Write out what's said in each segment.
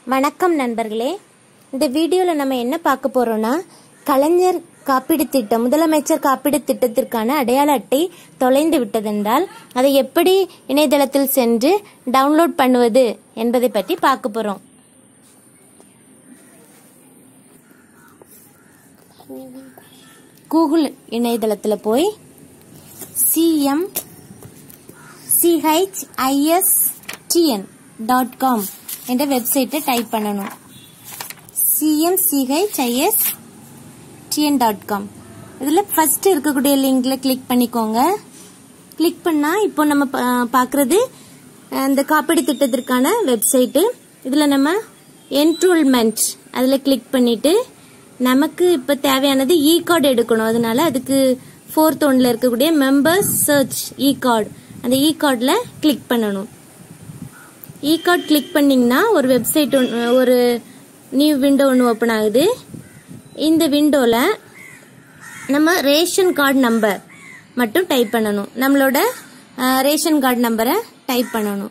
வணக்கம் நண்பர்களே இந்த வீடியோவில் நம்ம என்ன பார்க்க போறோம்னா கலைஞர் காப்பீடு திட்டம் முதலமைச்சர் காப்பீடு திட்டத்திற்கான அடையாள அட்டை தொலைந்து விட்டதென்றால் அதை எப்படி இணையதளத்தில் சென்று டவுன்லோட் பண்ணுவது என்பதை பற்றி பார்க்க போறோம் கூகுள் இணையதளத்தில் போய் சிஎம் சிஹெச்ஐஎஸ்டிஎன் டாட் காம் என்ற வெப்சைட்டை டைப் பண்ணணும் சிஎம்சிஹெச்ஐஎஸ் டிஎன் டாட் காம் இதில் ஃபர்ஸ்ட் இருக்கக்கூடிய லிங்க்ல கிளிக் பண்ணிக்கோங்க கிளிக் பண்ணால் இப்போ நம்ம பா- பார்க்குறது இந்த காப்பீடு திட்டத்திற்கான வெப்சைட்டு இதில் நம்ம என்ரோல்மெண்ட் அதில் கிளிக் பண்ணிட்டு நமக்கு இப்போ தேவையானது இ கார்டு எடுக்கணும் அதனால அதுக்கு ஃபோர்த் ஒன்ல இருக்கக்கூடிய மெம்பர்ஸ் சர்ச் இ கார்டு அந்த இ கார்டில் கிளிக் பண்ணணும் இ கார்டு கிளிக் பண்ணீங்கன்னா ஒரு வெப்சைட் ஒரு நியூ விண்டோ ஒன்று ஓப்பன் ஆகுது இந்த விண்டோவில் நம்ம ரேஷன் கார்டு நம்பர் மட்டும் டைப் பண்ணணும் நம்மளோட அஹ், ரேஷன் கார்டு நம்பரை டைப் பண்ணணும்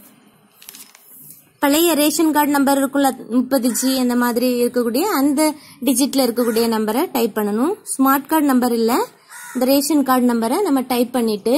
பழைய ரேஷன் கார்டு நம்பர் இருக்குல்ல முப்பது ஜி அந்த மாதிரி இருக்கக்கூடிய அந்த டிஜிட்ல இருக்கக்கூடிய நம்பரை டைப் பண்ணணும் ஸ்மார்ட் கார்டு நம்பர் இல்லை இந்த ரேஷன் கார்டு நம்பரை நம்ம டைப் பண்ணிட்டு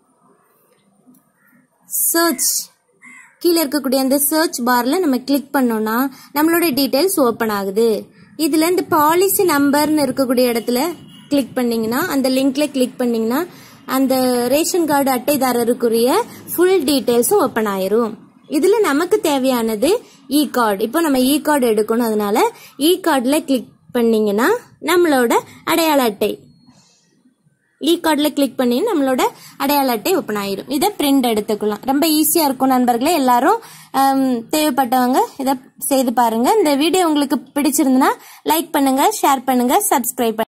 சர்ச் கீழே இருக்கக்கூடிய அந்த சர்ச் பார்ல நம்ம கிளிக் பண்ணோம்னா நம்மளோட டீடைல்ஸ் ஓப்பன் ஆகுது இதுல இந்த பாலிசி நம்பர்னு இருக்கக்கூடிய இடத்துல கிளிக் பண்ணீங்கன்னா அந்த லிங்க்ல கிளிக் பண்ணீங்கன்னா அந்த ரேஷன் கார்டு அட்டைதாரருக்குரிய ஃபுல் டீடைல்ஸும் ஓப்பன் ஆயிரும் இதுல நமக்கு தேவையானது இ கார்டு இப்போ நம்ம இ கார்டு எடுக்கணும் அதனால இ கார்டுல கிளிக் பண்ணீங்கன்னா நம்மளோட அடையாள அட்டை இ கார்டில் கிளிக் பண்ணி நம்மளோட அடையாள அட்டை ஓப்பன் ஆயிரும் இதை பிரிண்ட் எடுத்துக்கலாம் ரொம்ப ஈஸியாக இருக்கும் நண்பர்களே எல்லாரும் ஹம், தேவைப்பட்டவங்க இதை செய்து பாருங்க இந்த வீடியோ உங்களுக்கு பிடிச்சிருந்தனா லைக் பண்ணுங்க ஷேர் பண்ணுங்க சப்ஸ்கிரைப் பண்ணுங்க